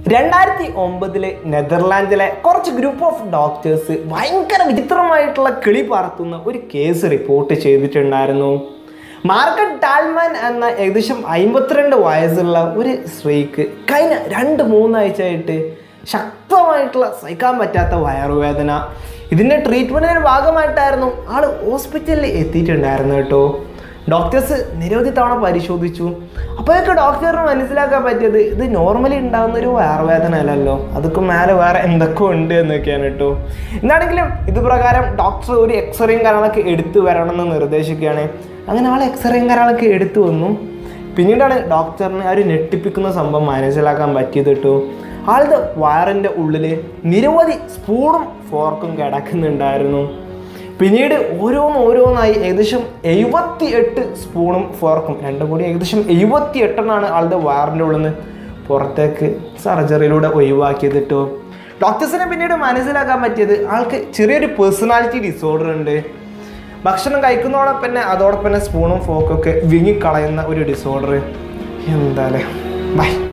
രണ്ടായിരത്തി ഒമ്പതില് നെതർലാൻഡിലെ കുറച്ച് ഗ്രൂപ്പ് ഓഫ് ഡോക്ടേഴ്സ് ഭയങ്കര വിചിത്രമായിട്ടുള്ള കിളി പറത്തുന്ന ഒരു കേസ് റിപ്പോർട്ട് ചെയ്തിട്ടുണ്ടായിരുന്നു മാർക്കറ്റ് ടാൽമാൻ എന്ന ഏകദേശം അമ്പത്തിരണ്ട് വയസ്സുള്ള ഒരു സ്ത്രീക്ക് കഴിഞ്ഞ രണ്ട് മൂന്നാഴ്ചയായിട്ട് ശക്തമായിട്ടുള്ള സഹിക്കാൻ പറ്റാത്ത വയറുവേദന ഇതിൻ്റെ ട്രീറ്റ്മെൻറ്റിൻ്റെ ഭാഗമായിട്ടായിരുന്നു ആൾ ഹോസ്പിറ്റലിൽ എത്തിയിട്ടുണ്ടായിരുന്നു കേട്ടോ ഡോക്ടേഴ്സ് നിരവധി തവണ പരിശോധിച്ചു അപ്പോഴൊക്കെ ഡോക്ടറിന് മനസ്സിലാക്കാൻ പറ്റിയത് ഇത് നോർമലി ഉണ്ടാകുന്ന ഒരു വയറുവേദന അല്ലല്ലോ അതൊക്കെ മേലെ വേറെ എന്തൊക്കെ ഉണ്ട് എന്നൊക്കെയാണ് കേട്ടോ എന്താണെങ്കിലും ഇത് പ്രകാരം ഡോക്ടർ ഒരു എക്സ്റേയും കാര്യങ്ങളൊക്കെ എടുത്തു വരണമെന്ന് നിർദ്ദേശിക്കുകയാണ് അങ്ങനെ ആൾ എക്സ്റേയും കാര്യങ്ങളൊക്കെ എടുത്തു വന്നു പിന്നീടാണ് ഡോക്ടറിന് ആ ഒരു ഞെട്ടിപ്പിക്കുന്ന സംഭവം മനസ്സിലാക്കാൻ പറ്റിയത് കേട്ടോ ആളുടെ വയറിൻ്റെ ഉള്ളിൽ നിരവധി സ്പൂണും ഫോർക്കും കിടക്കുന്നുണ്ടായിരുന്നു പിന്നീട് ഓരോന്ന് ഓരോന്നായി ഏകദേശം എഴുപത്തി എട്ട് സ്പൂണും ഫോർക്കും രണ്ടും കൂടി ഏകദേശം എഴുപത്തി എട്ടെണ്ണാണ് ആളുടെ വയറിൻ്റെ ഉള്ളിൽ നിന്ന് പുറത്തേക്ക് സർജറിയിലൂടെ ഒഴിവാക്കിയത് കേട്ടോ ഡോക്ടേഴ്സിനെ പിന്നീട് മനസ്സിലാക്കാൻ പറ്റിയത് ആൾക്ക് ചെറിയൊരു പേഴ്സണാലിറ്റി ഡിസോർഡർ ഉണ്ട് ഭക്ഷണം കഴിക്കുന്നതോടൊപ്പം തന്നെ അതോടൊപ്പം തന്നെ സ്പൂണും ഫോക്കും ഒക്കെ വിങ്ങിക്കളയുന്ന ഒരു ഡിസോർഡർ എന്താ ബൈ